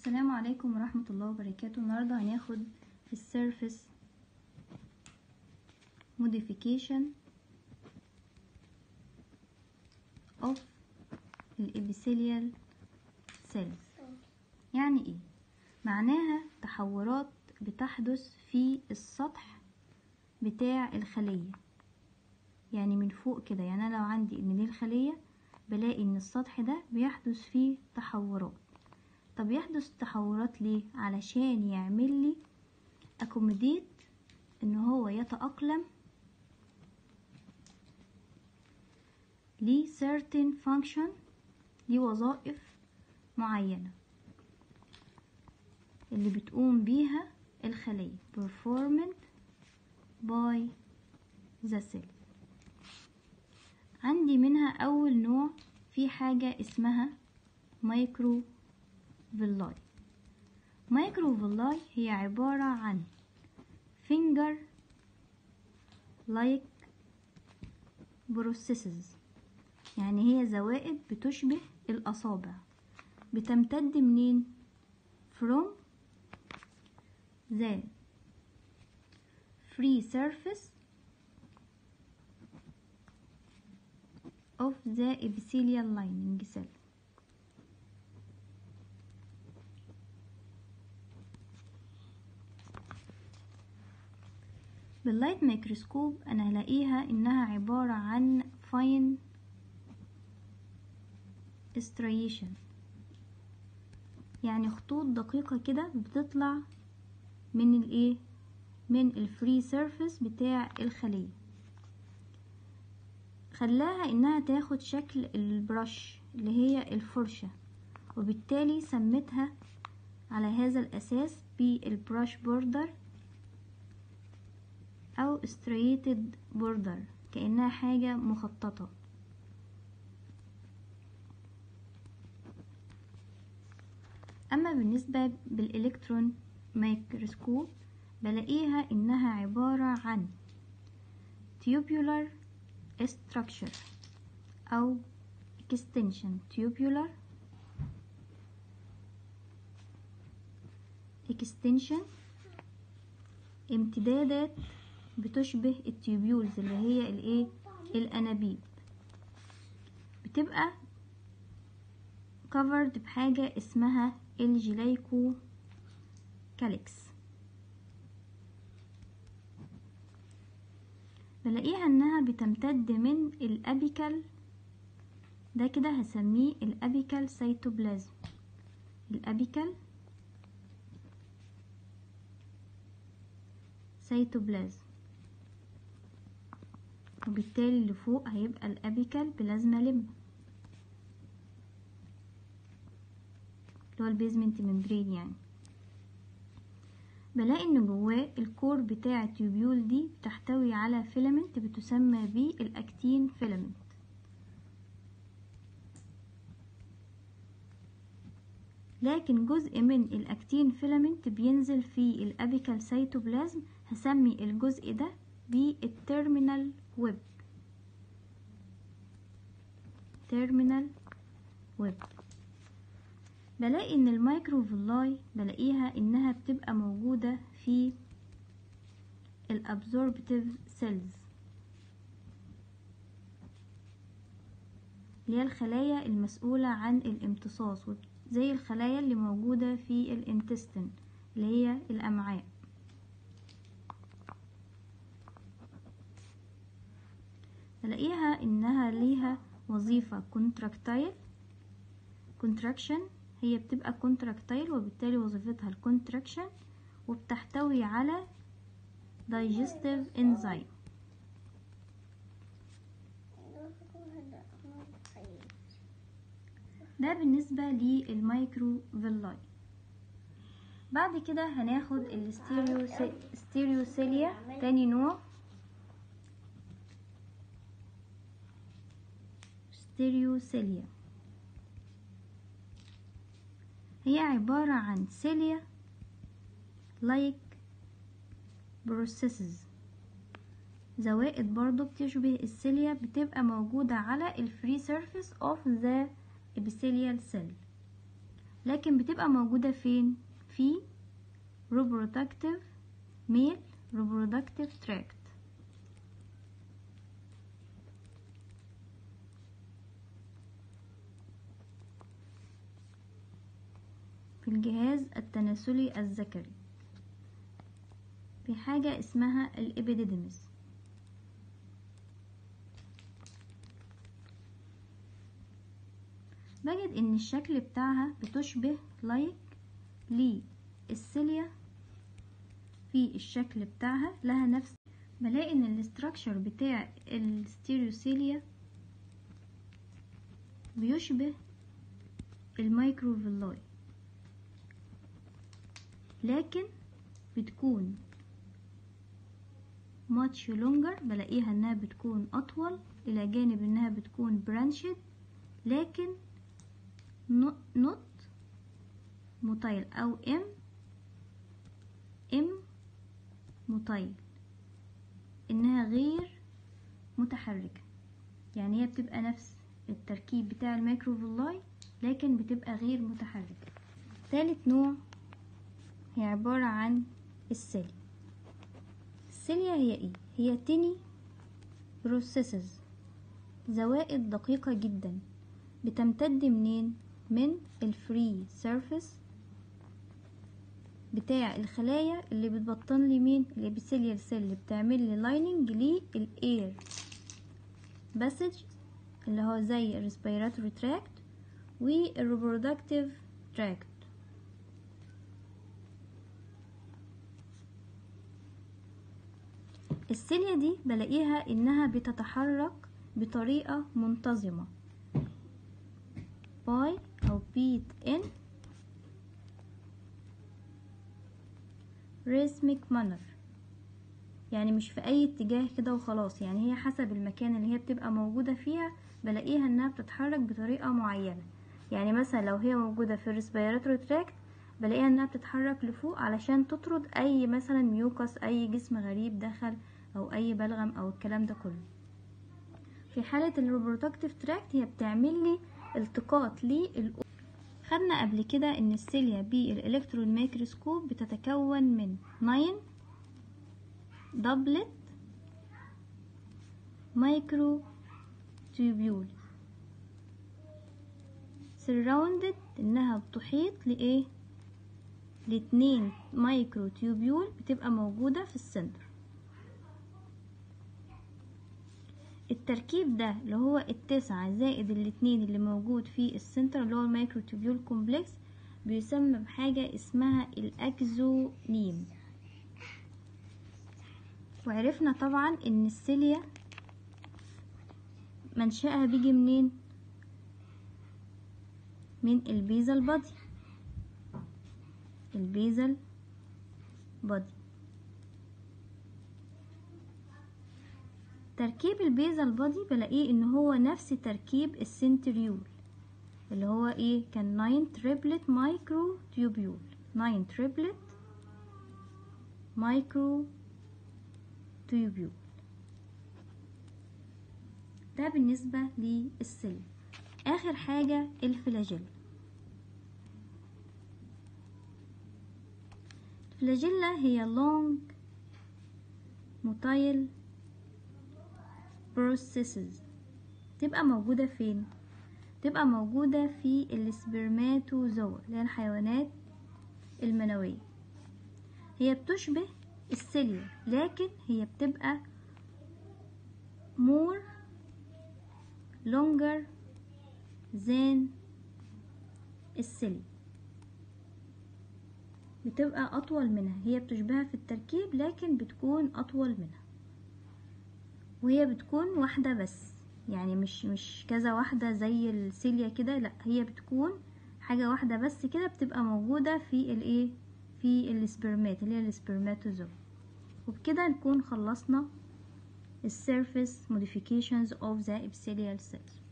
السلام عليكم ورحمة الله وبركاته النهاردة هناخد في السيرفس modification of الابيثيليال cells يعني ايه معناها تحورات بتحدث في السطح بتاع الخلية يعني من فوق كده يعني انا لو عندي ان دي الخلية بلاقي ان السطح ده بيحدث فيه تحورات طب يحدث تحورات ليه علشان يعمل لي accommodate ان هو يتأقلم ليه certain function ليه وظائف معينة اللي بتقوم بيها الخلية performed by the cell عندي منها أول نوع في حاجة اسمها مايكرو فيلاي مايكرو فيلاي هي عبارة عن finger like processes يعني هي زوائد بتشبه الأصابع بتمتد منين from the free surface of the epithelial lining cell باللايت ميكروسكوب انا هلاقيها انها عبارة عن fine striation يعني خطوط دقيقة كده بتطلع من الايه من الفري سيرفيس بتاع الخلية خلاها انها تاخد شكل البرش اللي هي الفرشة وبالتالي سمتها على هذا الاساس بالبرش بوردر او ستريتد بوردر كأنها حاجة مخططة اما بالنسبة بالالكترون ميكروسكوب بلاقيها انها عبارة عن tubular structure او extension tubular extension امتدادات بتشبه التيوبيولز اللي هي الايه الانابيب بتبقى covered بحاجة اسمها الجلايكو كاليكس بلاقيها انها بتمتد من الابيكال ده كده هسميه الابيكال سيتوبلازم الابيكال سيتوبلازم وبالتالي اللي فوق هيبقى الابيكال بلازما لم اللي هو البيزمنت ممبرين يعني بلاقي ان جواه الكور بتاع التيوبيول دي بتحتوي على فيلامنت بتسمى بالاكتين فيلامنت لكن جزء من الاكتين فيلامنت بينزل في الابيكال سيتوبلازم هسمي الجزء ده بالتيرمينال ويب تيرمينال ويب بلاقي ان المايكروفيلاي بلاقيها انها بتبقى موجودة في الابزوربتيف سيلز اللي هي الخلايا المسؤولة عن الامتصاص زي الخلايا اللي موجودة في الانتستين اللي هي الامعاء بلاقيها انها ليها وظيفة كونتراكتايل كونتراكشن هي بتبقى كونتراكتايل وبالتالي وظيفتها الكونتراكشن وبتحتوي على digestive enzyme ده بالنسبة للمايكروفيلاي بعد كده هناخد الستيريوسيليا تاني نوع ستيريوسيليا هي عبارة عن سيليا like processes زوائد برضو بتشبه السيليا بتبقى موجودة على الفري سيرفيس of the epithelial cell لكن بتبقى موجودة فين في reproductive male reproductive tract في الجهاز التناسلي الذكري في حاجة اسمها الإبيديديمس بجد ان الشكل بتاعها بتشبه لايك للسيليا في الشكل بتاعها لها نفس بلاقي ان الاستراكشر بتاع الستيريوسيليا بيشبه المايكروفيلاي لكن بتكون much longer بلاقيها انها بتكون اطول الى جانب انها بتكون برانشد لكن not مطيل او ام ام مطيل انها غير متحركة يعني هي بتبقى نفس التركيب بتاع الميكروفيلاي لكن بتبقى غير متحركة ثالث نوع هي عبارة عن السيليا السيليا هي ايه هي تيني بروسيسز زوائد دقيقة جدا بتمتد منين من الفري سيرفيس بتاع الخلايا اللي بتبطن لي مين الابيثيليال سيل اللي بتعمل لي لايننج للاير باسج اللي هو زي الريسبيراتوري تراكت والريبرودكتيف تراكت السيليا دي بلاقيها انها بتتحرك بطريقة منتظمة باي او بيت ان ريزميك مانر يعني مش في اي اتجاه كده وخلاص يعني هي حسب المكان اللي هي بتبقى موجودة فيها بلاقيها انها بتتحرك بطريقة معينة يعني مثلا لو هي موجودة في الريسبيراتوري تراكت بلاقيها انها بتتحرك لفوق علشان تطرد اي مثلا ميوكس اي جسم غريب دخل او اي بلغم او الكلام ده كله في حالة الريبرودكتيف تراكت هي بتعمل لي التقاط للأ خدنا قبل كده ان السيليا بالالكترون ميكروسكوب بتتكون من 9 دبلت مايكرو تيوبيول سراوندد انها بتحيط لايه لاتنين مايكرو تيوبيول بتبقى موجودة في السنتر التركيب ده اللي هو التسعة زائد الاتنين اللي موجود في السنتر اللي هو المايكرو تيوبيول كومبلكس بيسمى بحاجة اسمها الاكزونيم وعرفنا طبعا ان السيليا منشأها بيجي منين من البيزل بادي البيزل بادي تركيب البيزل بادي بلاقيه ان هو نفس تركيب السنتريول اللي هو ايه كان 9 تريبلت مايكرو تيوبيول 9 تريبلت مايكرو تيوبيول ده بالنسبة للسل اخر حاجة الفلاجيل الفلاجيلا هي لونج موتايل processes تبقى موجودة فين تبقى موجودة في السبرماتوزوا اللي هي الحيوانات المنوية هي بتشبه السيليا لكن هي بتبقى more longer than السيليا بتبقى أطول منها هي بتشبهها في التركيب لكن بتكون أطول منها وهي بتكون واحدة بس يعني مش مش كذا واحدة زي السيليا كده لا هي بتكون حاجة واحدة بس كده بتبقى موجودة في الايه في السبرمات اللي هي السبرماتوزوم وبكده نكون خلصنا السيرفيس modifications of the epithelial cells